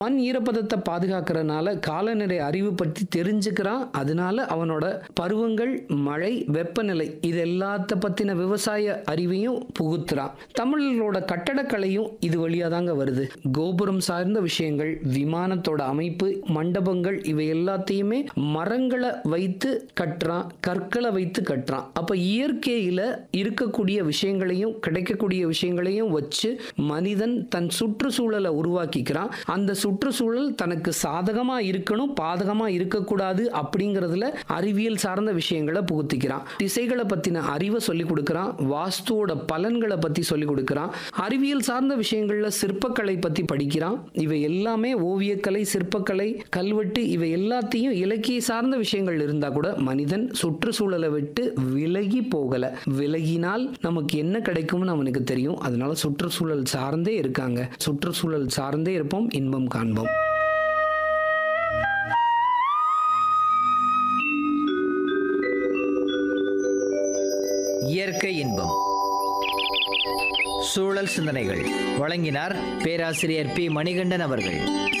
மண் ஈரப்பதத்தை பாதுகாக்கிறனால காலநிலை அறிவு பற்றி தெரிஞ்சுக்கிறான் அதனால அவனோட பருவங்கள் மழை வெப்பநிலை இது எல்லாத்த பத்தின விவசாய அறிவையும் புகுத்துறான் தமிழர்களோட கட்டடக்கலையும் இது வழியா தாங்க வருது கோபுரம் சார்ந்த விஷயங்கள் விமானத்தோட அமைப்பு மண்டபங்கள் இவை எல்லாத்தையுமே மரங்களை வைத்து கட்டுறான் கற்களை வைத்து கட்டுறான் அப்ப இயற்கையில இருக்கக்கூடிய விஷயங்களையும் கிடைக்கக்கூடிய விஷயங்களையும் வச்சு மனிதன் தன் சுற்றுச்சூழலை உருவாக்கிக்கிறான் அந்த சுற்றுச்சூழல் தனக்கு சாதகமா இருக்கணும் பாதகமா இருக்கக்கூடாது அப்படிங்கிறதுல அறிவியல் சார்ந்த விஷயங்களை புகுத்திக்கிறான் திசைகளை பத்தின அறிவை சொல்லி கொடுக்கிறான் வாஸ்துவோட பலன்களை பத்தி சொல்லி கொடுக்கிறான் அறிவியல் சார்ந்த விஷயங்கள்ல சிற்பக்கலை பத்தி படிக்கிறான் இவை எல்லாமே ஓவியக்கலை சிற்பக்கலை கல்வெட்டு இவை எல்லாத்தையும் இலக்கிய சார்ந்த விஷயங்கள் இருந்தா கூட மனிதன் சுற்றுச்சூழலை விட்டு விலகி போகல விலகினால் நமக்கு என்ன கிடைக்கும்னு அவனுக்கு தெரியும் அதனால சுற்றுச்சூழல் சார்ந்தே இருக்காங்க சுற்றுச்சூழல் சார்ந்தே இருப்போம் இன்பம் காண்போம் இயற்கை இன்பம் சூழல் சிந்தனைகள் வழங்கினார் பேராசிரியர் பி மணிகண்டன் அவர்கள்